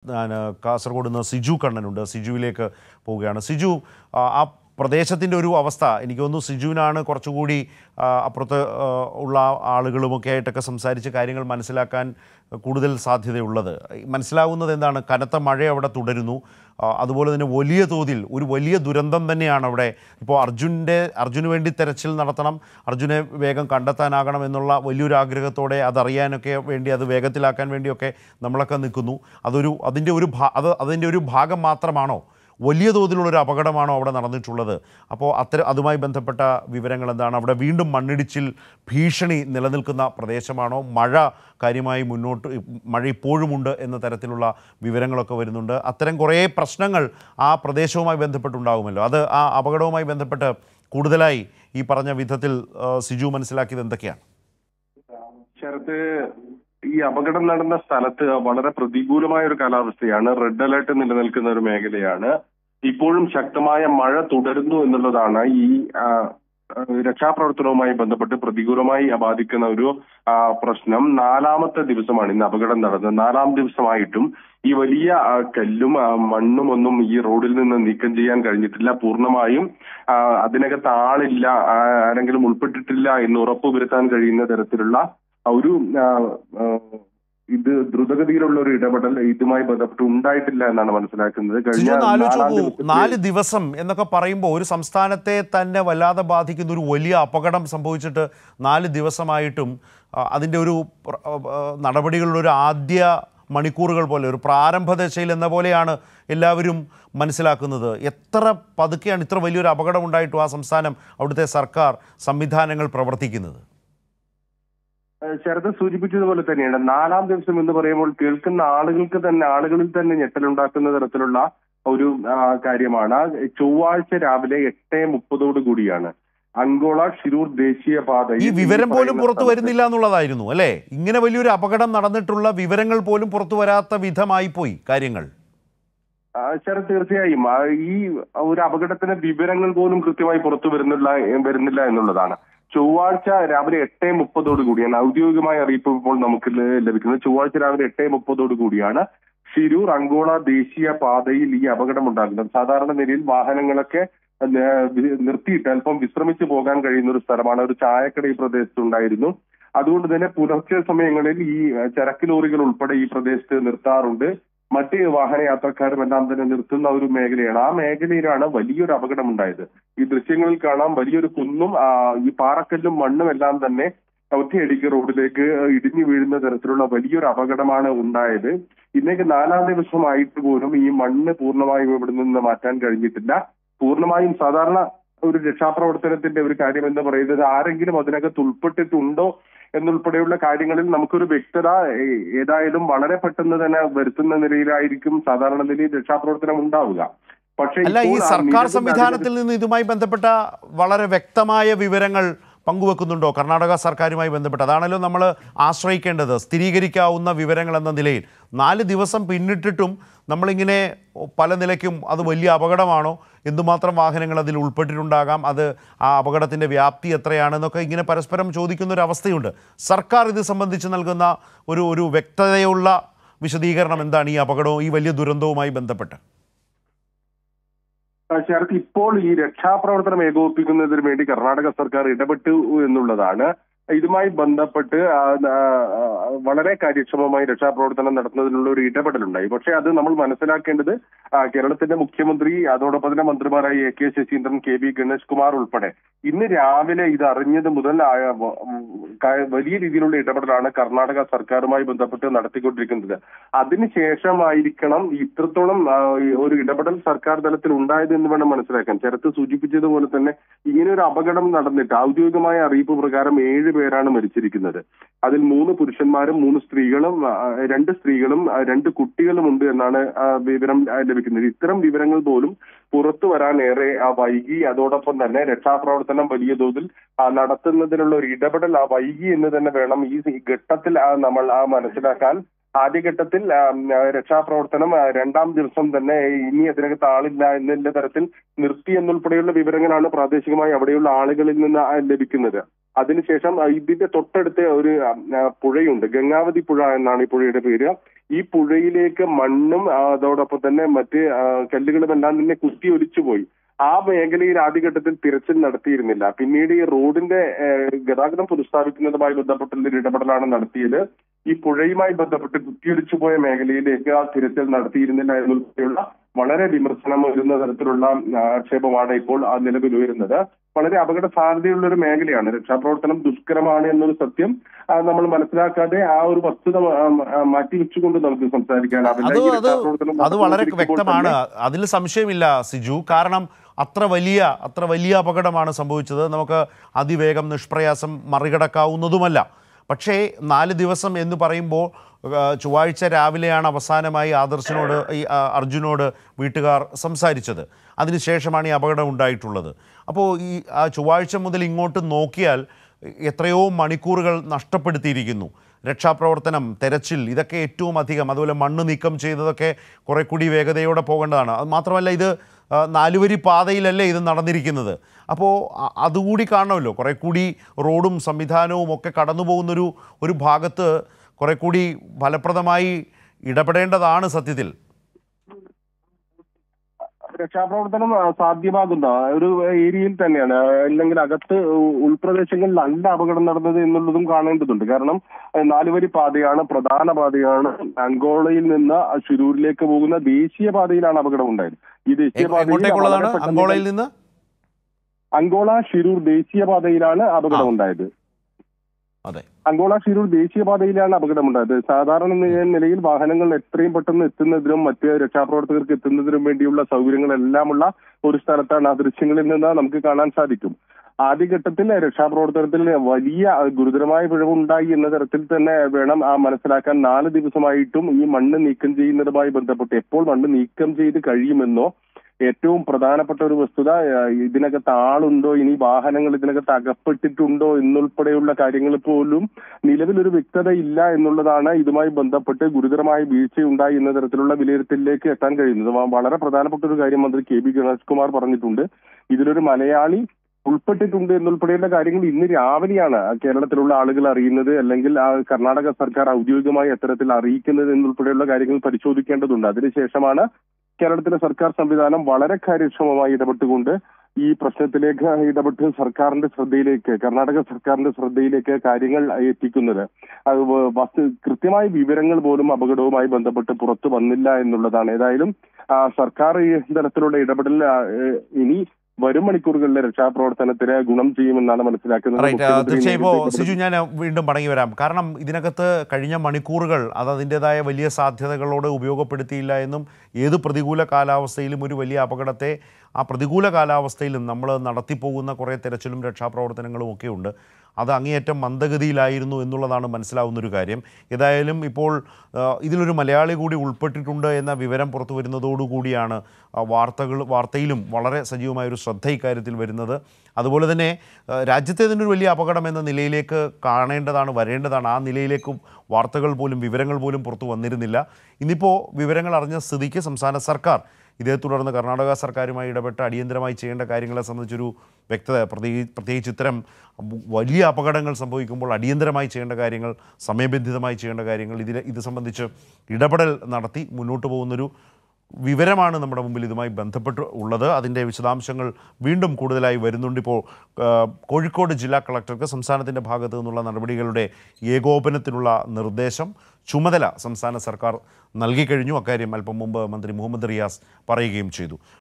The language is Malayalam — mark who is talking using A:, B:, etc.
A: ഞാൻ കാസർഗോഡ് നിന്ന് സിജു കണ്ണനുണ്ട് സിജുവിലേക്ക് പോവുകയാണ് സിജു ആ, ആ പ്രദേശത്തിൻ്റെ ഒരു അവസ്ഥ എനിക്ക് തോന്നുന്നു സിജുവിനാണ് കുറച്ചുകൂടി ആ, അപ്പുറത്ത് ആ, ഉള്ള ആളുകളുമൊക്കെ ആയിട്ടൊക്കെ സംസാരിച്ച് കാര്യങ്ങൾ മനസ്സിലാക്കാൻ കൂടുതൽ സാധ്യതയുള്ളത് മനസ്സിലാവുന്നത് എന്താണ് കനത്ത മഴ അവിടെ തുടരുന്നു ആ, അതുപോലെ തന്നെ വലിയ തോതിൽ ഒരു വലിയ ദുരന്തം തന്നെയാണ് അവിടെ ഇപ്പോൾ അർജുൻ്റെ അർജുന് വേണ്ടി തെരച്ചിൽ നടത്തണം അർജുനെ വേഗം കണ്ടെത്താനാകണം എന്നുള്ള വലിയൊരു ആഗ്രഹത്തോടെ അതറിയാനൊക്കെ വേണ്ടി അത് വേഗത്തിലാക്കാൻ വേണ്ടിയൊക്കെ നമ്മളൊക്കെ നിൽക്കുന്നു അതൊരു അതിൻ്റെ ഒരു ഭാ അത് അതിൻ്റെ ഒരു ഭാഗം മാത്രമാണോ വലിയ തോതിലുള്ളൊരു അപകടമാണോ അവിടെ നടന്നിട്ടുള്ളത് അപ്പോൾ അത്തരം അതുമായി ബന്ധപ്പെട്ട വിവരങ്ങൾ എന്താണ് അവിടെ വീണ്ടും മണ്ണിടിച്ചിൽ ഭീഷണി നിലനിൽക്കുന്ന പ്രദേശമാണോ മഴ കാര്യമായി മുന്നോട്ട് മഴ ഇപ്പോഴുമുണ്ട് എന്ന തരത്തിലുള്ള വിവരങ്ങളൊക്കെ വരുന്നുണ്ട് അത്തരം കുറേ പ്രശ്നങ്ങൾ ആ പ്രദേശവുമായി ബന്ധപ്പെട്ടുണ്ടാകുമല്ലോ അത് ആ അപകടവുമായി ബന്ധപ്പെട്ട് കൂടുതലായി ഈ പറഞ്ഞ വിധത്തിൽ ആ, സിജു മനസ്സിലാക്കിയത് എന്തൊക്കെയാണ്
B: ശരത്ത് ഈ അപകടം നടന്ന സ്ഥലത്ത് വളരെ പ്രതികൂലമായ ഒരു കാലാവസ്ഥയാണ് റെഡ് അലേർട്ട് നിലനിൽക്കുന്ന ഒരു മേഖലയാണ് ഇപ്പോഴും ശക്തമായ മഴ തുടരുന്നു എന്നുള്ളതാണ് ഈ ആ, ആ, രക്ഷാപ്രവർത്തനവുമായി ബന്ധപ്പെട്ട് പ്രതികൂലമായി ബാധിക്കുന്ന ഒരു ആ, പ്രശ്നം നാലാമത്തെ ദിവസമാണ് ഇന്ന് അപകടം നടന്നത് നാലാം ദിവസമായിട്ടും ഈ വലിയ ആ, കല്ലും ആ, മണ്ണും ഒന്നും ഈ റോഡിൽ നിന്ന് നീക്കം ചെയ്യാൻ കഴിഞ്ഞിട്ടില്ല പൂർണ്ണമായും ആ, അതിനകത്ത് ആളില്ല ആ, ആരെങ്കിലും ഉൾപ്പെട്ടിട്ടില്ല എന്ന് ഉറപ്പുവരുത്താൻ കഴിയുന്ന തരത്തിലുള്ള ആ ഒരു ആ, ആ, ഇത് ദ്രുതഗതിയിലുള്ള ഒരു ഇടപെടൽ ഇതുമായി ബന്ധപ്പെട്ട് ഉണ്ടായിട്ടില്ല എന്നാണ് മനസ്സിലാക്കുന്നത്
A: സിജു ഒന്ന് ആലോചിച്ച്
B: നാലാം
A: നോക്കൂ
B: ദിവസത്തിൽ-
A: നാല് ദിവസം എന്നൊക്കെ പറയുമ്പോൾ ഒരു സംസ്ഥാനത്തെ തന്നെ വല്ലാതെ ബാധിക്കുന്ന ഒരു വലിയ അപകടം സംഭവിച്ചിട്ട് നാല് ദിവസമായിട്ടും ആ, അതിൻ്റെ ഒരു പ്ര- ആ, നടപടികളുടെ ഒരു ആദ്യ മണിക്കൂറുകൾ പോലെ ഒരു പ്രാരംഭ ദശയിൽ എന്ന പോലെയാണ് എല്ലാവരും മനസ്സിലാക്കുന്നത് എത്ര പതുക്കെയാണ് ഇത്ര വലിയൊരു അപകടം ഉണ്ടായിട്ടും ആ സംസ്ഥാനം അവിടുത്തെ സർക്കാർ സംവിധാനങ്ങൾ പ്രവർത്തിക്കുന്നത്
B: ഏഹ് ശരത് സൂചിപ്പിച്ചതുപോലെ തന്നെയാണ് നാലാം ദിവസം എന്ന് പറയുമ്പോൾ കേൾക്കുന്ന ആളുകൾക്ക് തന്നെ ആളുകളിൽ തന്നെ ഞെട്ടലുണ്ടാക്കുന്ന തരത്തിലുള്ള ഒരു ആ, കാര്യമാണ് ചൊവ്വാഴ്ച രാവിലെ എട്ട് മുപ്പതോട് കൂടിയാണ് അങ്കോള ഷിരൂർ ദേശീയപാത
A: ഈ വിവരം പോലും പുറത്തു വരുന്നില്ല എന്നുള്ളതായിരുന്നു അല്ലേ ഇങ്ങനെ വലിയൊരു അപകടം നടന്നിട്ടുള്ള വിവരങ്ങൾ പോലും പുറത്തു വരാത്ത വിധമായി പോയി കാര്യങ്ങൾ
B: ആ, ശരത് തീർച്ചയായും ആ, ഈ ഒരു അപകടത്തിന് വിവരങ്ങൾ പോലും കൃത്യമായി പുറത്തു വരുന്നില്ല വരുന്നില്ല എന്നുള്ളതാണ് ചൊവ്വാഴ്ച രാവിലെ എട്ട് മുപ്പതോട് കൂടിയാണ് ഔദ്യോഗികമായ അറിയിപ്പ് ഇപ്പോൾ നമുക്ക് ല- ലഭിക്കുന്നത് ചൊവ്വാഴ്ച രാവിലെ എട്ട് മുപ്പതോട് കൂടിയാണ് ഷിരൂർ അങ്കോള ദേശീയ പാതയിൽ ഈ അപകടം ഉണ്ടാകുന്നത് സാധാരണ നിലയിൽ വാഹനങ്ങളൊക്കെ ന- വി- നിർത്തിയിട്ട് അല്പം വിശ്രമിച്ചു പോകാൻ കഴിയുന്ന ഒരു സ്ഥലമാണ് ഒരു ചായക്കട ഈ പ്രദേശത്തുണ്ടായിരുന്നു അതുകൊണ്ട് തന്നെ പുലർച്ചെ സമയങ്ങളിൽ ഈ അഹ്, ചരക്ക് ലോറികൾ ഉൾപ്പെടെ ഈ പ്രദേശത്ത് നിർത്താറുണ്ട് മറ്റ് വാഹനയാത്രക്കാരും എല്ലാം തന്നെ നിർത്തുന്ന ഒരു മേഖലയാണ് ആ മേഖലയിലാണ് വലിയൊരു അപകടം ഉണ്ടായത് ഈ ദൃശ്യങ്ങളിൽ കാണാം വലിയൊരു കുന്നും ആ, ഈ പാറക്കല്ലും മണ്ണും എല്ലാം തന്നെ ഒറ്റയടിക്ക് റോഡിലേക്ക് ഇടിഞ്ഞു വീഴുന്ന തരത്തിലുള്ള വലിയൊരു അപകടമാണ് ഉണ്ടായത് ഇന്നേക്ക് നാലാം ദിവസമായിട്ട് പോലും ഈ മണ്ണ് പൂർണ്ണമായും ഇവിടെ നിന്ന് മാറ്റാൻ കഴിഞ്ഞിട്ടില്ല പൂർണ്ണമായും സാധാരണ ഒരു രക്ഷാപ്രവർത്തനത്തിന്റെ ഒരു കാര്യം എന്ന് പറയുന്നത് ആരെങ്കിലും അതിനകത്ത് ഉൾപ്പെട്ടിട്ടുണ്ടോ എന്നുൾപ്പെടെയുള്ള കാര്യങ്ങളിൽ നമുക്കൊരു വ്യക്തത ഏ- ഏതായാലും വളരെ പെട്ടെന്ന് തന്നെ വരുത്തുന്ന നിലയിലായിരിക്കും സാധാരണ നിലയിൽ രക്ഷാപ്രവർത്തനം ഉണ്ടാവുക പക്ഷേ
A: അല്ല ഈ
B: ഇപ്പോൾ ആ
A: സർക്കാർ
B: നിലവിൽ
A: സംവിധാനത്തിൽ നിന്ന് ഇതുമായി ബന്ധപ്പെട്ട വളരെ വ്യക്തമായ വിവരങ്ങൾ പങ്കുവെക്കുന്നുണ്ടോ കർണാടക സർക്കാരുമായി ബന്ധപ്പെട്ട് അതാണല്ലോ നമ്മൾ ആശ്രയിക്കേണ്ടത് സ്ഥിരീകരിക്കാവുന്ന വിവരങ്ങൾ എന്ന നിലയിൽ നാല് ദിവസം പിന്നിട്ടിട്ടും നമ്മളിങ്ങനെ പല നിലയ്ക്കും അത് വലിയ അപകടമാണോ എന്തുമാത്രം വാഹനങ്ങൾ അതിൽ ഉൾപ്പെട്ടിട്ടുണ്ടാകാം അത് ആ അപകടത്തിൻ്റെ വ്യാപ്തി എത്രയാണെന്നൊക്കെ ഇങ്ങനെ പരസ്പരം ചോദിക്കുന്ന ഒരു അവസ്ഥയുണ്ട് സർക്കാർ ഇത് സംബന്ധിച്ച് നൽകുന്ന ഒരു ഒരു വ്യക്തതയുള്ള വിശദീകരണം എന്താണ് ഈ അപകടവും ഈ വലിയ ദുരന്തവുമായി ബന്ധപ്പെട്ട്
B: ശരത്ത് ഇപ്പോൾ ഈ രക്ഷാപ്രവർത്തനം ഏകോപിപ്പിക്കുന്നതിന് വേണ്ടി കർണാടക സർക്കാർ ഇടപെട്ടു എന്നുള്ളതാണ് ഇതുമായി ബന്ധപ്പെട്ട് ആ, ആ, വളരെ കാര്യക്ഷമമായി രക്ഷാപ്രവർത്തനം നടത്തുന്നതിനുള്ള ഒരു ഇടപെടലുണ്ടായി പക്ഷേ അത് നമ്മൾ മനസ്സിലാക്കേണ്ടത് ആ, കേരളത്തിന്റെ മുഖ്യമന്ത്രി അതോടൊപ്പം തന്നെ മന്ത്രിമാരായ A K Saseendran K V Ganesh Kumar ഉൾപ്പെടെ ഇന്ന് രാവിലെ ഇത് അറിഞ്ഞത് മുതൽ ആ, വ- ഉം, ക- വലിയ രീതിയിലുള്ള ഇടപെടലാണ് കർണാടക സർക്കാരുമായി ബന്ധപ്പെട്ട് നടത്തിക്കൊണ്ടിരിക്കുന്നത് അതിനുശേഷമായിരിക്കണം ഇത്രത്തോളം ആ, ഒരു ഇടപെടൽ സർക്കാർ തലത്തിൽ ഉണ്ടായത് എന്ന് വേണം മനസ്സിലാക്കാൻ ചെറുത്ത് സൂചിപ്പിച്ചതുപോലെ തന്നെ ഇങ്ങനെ ഒരു അപകടം നടന്നിട്ട് ഔദ്യോഗികമായ അറിയിപ്പ് പ്രകാരം ഏഴ് പേരാണ് മരിച്ചിരിക്കുന്നത് അതിൽ മൂന്ന് പുരുഷന്മാരും മൂന്ന് സ്ത്രീകളും ആ, രണ്ട് സ്ത്രീകളും ആ, രണ്ട് കുട്ടികളും ഉണ്ട് എന്നാണ് ആ, വിവരം ആ, ലഭിക്കുന്നത് ഇത്തരം വിവരങ്ങൾ പോലും പുറത്തു വരാൻ ഏറെ ആ, വൈകി അതോടൊപ്പം തന്നെ രക്ഷാപ്രവർത്തനം വലിയ തോതിൽ ആ, നടത്തുന്നതിനുള്ള ഒരു ഇടപെടൽ ആ വൈകി എന്ന് തന്നെ വേണം ഈ ഘട്ടത്തിൽ ആ, നമ്മൾ ആ മനസ്സിലാക്കാൻ ആദ്യഘട്ടത്തിൽ ആ, ആ, രക്ഷാപ്രവർത്തനം ആ, രണ്ടാം ദിവസം തന്നെ ഇനി അതിനകത്ത് ആളില്ല എന്നുള്ള തരത്തിൽ നിർത്തി എന്നുൾപ്പെടെയുള്ള വിവരങ്ങളാണ് പ്രാദേശികമായി അവിടെയുള്ള ആളുകളിൽ നിന്ന് ആ, ലഭിക്കുന്നത് അതിനുശേഷം ആ, ഇതിന്റെ തൊട്ടടുത്ത് ഒരു ആ, ആ, പുഴയുണ്ട് ഗംഗാവതി പുഴ എന്നാണ് ഈ പുഴയുടെ പേര് ഈ പുഴയിലേക്ക് മണ്ണും ആ, അതോടൊപ്പം തന്നെ മറ്റ് ആ, കല്ലുകളും എല്ലാം തന്നെ കുത്തി ഒലിച്ചു പോയി ആ മേഖലയിൽ ആദ്യഘട്ടത്തിൽ തിരച്ചിൽ നടത്തിയിരുന്നില്ല പിന്നീട് ഈ റോഡിന്റെ ഏഹ്, ഗതാഗതം പുനഃസ്ഥാപിക്കുന്നതുമായി ബന്ധപ്പെട്ടുള്ള ഒരു ഇടപെടലാണ് നടത്തിയത് ഈ പുഴയുമായി ബന്ധപ്പെട്ട് കുത്തിയൊലിച്ചു പോയ മേഖലയിലേക്ക് ആ തിരച്ചിൽ നടത്തിയിരുന്നില്ല എന്നുള്ള വളരെ വിമർശനം വരുന്ന തരത്തിലുള്ള ആക്ഷേപമാണ് ഇപ്പോൾ ആ നിലവിൽ ഉയരുന്നത് വളരെ അപകട സാധ്യതയുള്ള ഒരു മേഖലയാണ് രക്ഷാപ്രവർത്തനം ദുഷ്കരമാണ് എന്നൊരു സത്യം ആ, നമ്മൾ മനസ്സിലാക്കാതെ ആ ഒരു വസ്തുത ആ, ആ, മാറ്റിവെച്ചുകൊണ്ട് നമുക്ക് സംസാരിക്കാനാവില്ല
A: അത്
B: ഈ
A: അത്
B: രക്ഷാപ്രവർത്തനം
A: അത് വളരെ
B: നടത്തിക്കൊണ്ടിരിക്കുമ്പോൾ
A: വ്യക്തമാണ്
B: തന്നെ
A: അതിൽ സംശയമില്ല സിജു കാരണം അത്ര വലിയ അത്ര വലിയ അപകടമാണ് സംഭവിച്ചത് നമുക്ക് അതിവേഗം നിഷ്പ്രയാസം മറികടക്കാവുന്നതുമല്ല പക്ഷേ നാല് ദിവസം എന്ന് പറയുമ്പോൾ ആ, ചൊവ്വാഴ്ച രാവിലെയാണ് അവസാനമായി ആദർശിനോട് ഈ ആ, അർജുനോട് വീട്ടുകാർ സംസാരിച്ചത് അതിനുശേഷമാണ് ഈ അപകടം ഉണ്ടായിട്ടുള്ളത് അപ്പോൾ ഈ ആ ചൊവ്വാഴ്ച മുതൽ ഇങ്ങോട്ട് നോക്കിയാൽ എത്രയോ മണിക്കൂറുകൾ നഷ്ടപ്പെടുത്തിയിരിക്കുന്നു രക്ഷാപ്രവർത്തനം തെരച്ചിൽ ഇതൊക്കെ ഏറ്റവും അധികം അതുപോലെ മണ്ണ് നീക്കം ചെയ്തതൊക്കെ കുറെ കൂടി വേഗതയോടെ പോകേണ്ടതാണ് അത് മാത്രമല്ല ഇത് ആ, നാലുവരി പാതയിലല്ലേ ഇത് നടന്നിരിക്കുന്നത് അപ്പോൾ അ- അതുകൂടി കാണണമല്ലോ കുറെ കൂടി റോഡും സംവിധാനവും ഒക്കെ കടന്നു പോകുന്നൊരു ഒരു ഭാഗത്ത് കുറെ കൂടി ഫലപ്രദമായി ഇടപെടേണ്ടതാണ് സത്യത്തിൽ
B: രക്ഷാപ്രവർത്തനം ആ, സാധ്യമാകുന്ന ഒരു ഏരിയയിൽ തന്നെയാണ് അല്ലെങ്കിൽ അകത്ത് ഉ- ഉൾപ്രദേശങ്ങളിലല്ല അപകടം നടന്നത് എന്നുള്ളതും കാണേണ്ടതുണ്ട് കാരണം ആ, നാലുവരി പാതയാണ് പ്രധാന പാതയാണ് അങ്കോളയിൽ നിന്ന് ശിരൂരിലേക്ക് പോകുന്ന ദേശീയ പാതയിലാണ് അപകടം ഉണ്ടായത് ഈ ദേശീയ
A: എ- എങ്ങോട്ടേക്കുള്ളതാണ്
B: വളരെ പെട്ടെന്ന്
A: അങ്കോളയിൽ നിന്ന്
B: അങ്കോള ഷിരൂർ ദേശീയ പാതയിലാണ് അപകടം
A: ആ.
B: ഉണ്ടായത്
A: അതെ
B: അങ്കോള ഷിരൂർ ദേശീയപാതയിലാണ് അപകടമുണ്ടായത് സാധാരണ നി- നിലയിൽ വാഹനങ്ങൾ എത്രയും പെട്ടെന്ന് എത്തുന്നതിനും മറ്റ് രക്ഷാപ്രവർത്തകർക്ക് എത്തുന്നതിനും വേണ്ടിയുള്ള സൗകര്യങ്ങളെല്ലാമുള്ള ഒരു സ്ഥലത്താണ് ആ ദൃശ്യങ്ങളിൽ നിന്ന് നമുക്ക് കാണാൻ സാധിക്കും ആദ്യഘട്ടത്തിൽ രക്ഷാപ്രവർത്തനത്തിൽ വലിയ ഗുരുതരമായ പിഴവുണ്ടായി എന്ന തരത്തിൽ തന്നെ വേണം ആ മനസ്സിലാക്കാൻ നാല് ദിവസമായിട്ടും ഈ മണ്ണ് നീക്കം ചെയ്യുന്നതുമായി ബന്ധപ്പെട്ട് എപ്പോൾ മണ്ണ് നീക്കം ചെയ്ത് കഴിയുമെന്നോ ഏറ്റവും പ്രധാനപ്പെട്ട ഒരു വസ്തുത ആ, ഇതിനകത്ത് ആളുണ്ടോ ഇനി വാഹനങ്ങൾ ഇതിനകത്ത് അകപ്പെട്ടിട്ടുണ്ടോ എന്നുൾപ്പെടെയുള്ള കാര്യങ്ങൾ പോലും നിലവിലൊരു വ്യക്തത ഇല്ല എന്നുള്ളതാണ് ഇതുമായി ബന്ധപ്പെട്ട് ഗുരുതരമായ വീഴ്ചയുണ്ടായി എന്ന തരത്തിലുള്ള വിലയിരുത്തലിലേക്ക് എത്താൻ കഴിയുന്നത് വ- വളരെ പ്രധാനപ്പെട്ട ഒരു കാര്യം മന്ത്രി കെ ബി ഗണേഷ് കുമാർ പറഞ്ഞിട്ടുണ്ട് ഇതിലൊരു മലയാളി ഉൾപ്പെട്ടിട്ടുണ്ട് എന്നുൾപ്പെടെയുള്ള കാര്യങ്ങൾ ഇന്ന് രാവിലെയാണ് കേരളത്തിലുള്ള ആളുകൾ അറിയുന്നത് അല്ലെങ്കിൽ ആ കർണാടക സർക്കാർ ഔദ്യോഗികമായി അത്തരത്തിൽ അറിയിക്കുന്നത് എന്നുൾപ്പെടെയുള്ള കാര്യങ്ങൾ പരിശോധിക്കേണ്ടതുണ്ട് അതിനുശേഷമാണ് കേരളത്തിലെ സർക്കാർ സംവിധാനം വളരെ കാര്യക്ഷമമായി ഇടപെട്ടുകൊണ്ട് ഈ പ്രശ്നത്തിലേക്ക് ഇടപെട്ട് സർക്കാരിന്റെ ശ്രദ്ധയിലേക്ക് കർണാടക സർക്കാരിന്റെ ശ്രദ്ധയിലേക്ക് കാര്യങ്ങൾ എത്തിക്കുന്നത് അത് വ- വസ്തു കൃത്യമായ വിവരങ്ങൾ പോലും അപകടവുമായി ബന്ധപ്പെട്ട് പുറത്തു വന്നില്ല എന്നുള്ളതാണ് ഏതായാലും ആ, സർക്കാർ ഈ തരത്തിലുള്ള ഇടപെടൽ ആ, ഏ, ഇനി വരും മണിക്കൂറുകളിലെ രക്ഷാപ്രവർത്തനത്തിന് ഗുണം ചെയ്യുമെന്നാണ് മനസ്സിലാക്കുന്നത്
A: റൈറ്റ്
B: മുഖ്യമന്ത്രി
A: തീർച്ചയായും ഇപ്പോൾ
B: നേരത്തെ
A: സിജു ഞാൻ വീണ്ടും മടങ്ങി വരാം കാരണം ഇതിനകത്ത് കഴിഞ്ഞ മണിക്കൂറുകൾ അത് അതിൻ്റെതായ വലിയ സാധ്യതകളോട് ഉപയോഗപ്പെടുത്തിയില്ല എന്നും ഏത് പ്രതികൂല കാലാവസ്ഥയിലും ഒരു വലിയ അപകടത്തെ ആ പ്രതികൂല കാലാവസ്ഥയിലും നമ്മൾ നടത്തിപ്പോകുന്ന കുറേ തെരച്ചിലും രക്ഷാപ്രവർത്തനങ്ങളും ഒക്കെ ഉണ്ട് അത് അങ്ങേയറ്റം മന്ദഗതിയിലായിരുന്നു എന്നുള്ളതാണ് മനസ്സിലാവുന്നൊരു കാര്യം ഏതായാലും ഇപ്പോൾ ആ, ഇതിലൊരു മലയാളി കൂടി ഉൾപ്പെട്ടിട്ടുണ്ട് എന്ന വിവരം പുറത്തു വരുന്നതോടുകൂടിയാണ് ആ, വാർത്തകൾ വാർത്തയിലും വളരെ സജീവമായൊരു ശ്രദ്ധ ഇക്കാര്യത്തിൽ വരുന്നത് അതുപോലെ തന്നെ ആ, രാജ്യത്തെ തന്നെ ഒരു വലിയ അപകടം എന്ന നിലയിലേക്ക് കാണേണ്ടതാണ് വരേണ്ടതാണ് ആ നിലയിലേക്ക് വാർത്തകൾ പോലും വിവരങ്ങൾ പോലും പുറത്തു വന്നിരുന്നില്ല ഇന്നിപ്പോൾ വിവരങ്ങൾ അറിഞ്ഞ സ്ഥിതിക്ക് സംസ്ഥാന സർക്കാർ ഇതേ തുടർന്ന് കർണാടക സർക്കാരുമായി ഇടപെട്ട് അടിയന്തരമായി ചെയ്യേണ്ട കാര്യങ്ങളെ സംബന്ധിച്ചൊരു വ്യക്തത പ്രത്യേകിച്ച് പ്രത്യേകിച്ച് ഇത്തരം വലിയ അപകടങ്ങൾ സംഭവിക്കുമ്പോൾ അടിയന്തരമായി ചെയ്യേണ്ട കാര്യങ്ങൾ സമയബന്ധിതമായി ചെയ്യേണ്ട കാര്യങ്ങൾ ഇതിൽ ഇത് സംബന്ധിച്ച് ഇടപെടൽ നടത്തി മുന്നോട്ട് പോകുന്നൊരു വിവരമാണ് നമ്മുടെ മുമ്പിൽ ഇതുമായി ബന്ധപ്പെട്ട് ഉള്ളത് അതിൻ്റെ വിശദാംശങ്ങൾ വീണ്ടും കൂടുതലായി വരുന്നുണ്ട് ഇപ്പോൾ ആ, കോഴിക്കോട് ജില്ലാ കളക്ടർക്ക് സംസ്ഥാനത്തിൻ്റെ ഭാഗത്തു നിന്നുള്ള നടപടികളുടെ ഏകോപനത്തിനുള്ള നിർദ്ദേശം ചുമതല സംസ്ഥാന സർക്കാർ നൽകിക്കഴിഞ്ഞു അക്കാര്യം അല്പം മുമ്പ് മന്ത്രി മുഹമ്മദ് റിയാസ് പറയുകയും ചെയ്തു